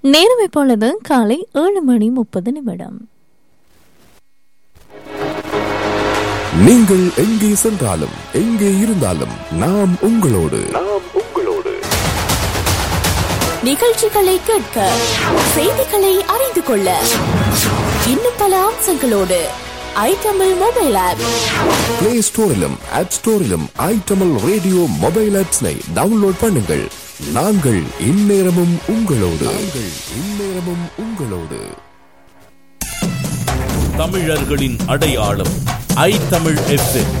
நேரம் இப்பொழுது காலை ஏழு மணி முப்பது நிமிடம் நீங்கள் எங்கே சென்றாலும் எங்கே இருந்தாலும் நாம் உங்களோடு நாம் உங்களோடு நிகழ்ச்சிகளை கேட்க செய்திகளை அறிந்து கொள்ள இன்னும் பல அம்சங்களோடு I Tamil mobile app play ஸ்டோரிலும் ஆப் ஸ்டோரிலும் ஐட்டமல் ரேடியோ மொபைல் ஆப்ஸ்னை டவுன்லோட் பண்ணுங்கள் நாங்கள் இந்நேரமும் உங்களோடு நாங்கள் இந்நேரமும் உங்களோடு தமிழர்களின் அடையாளம் ஐ தமிழ் எஃப்எம்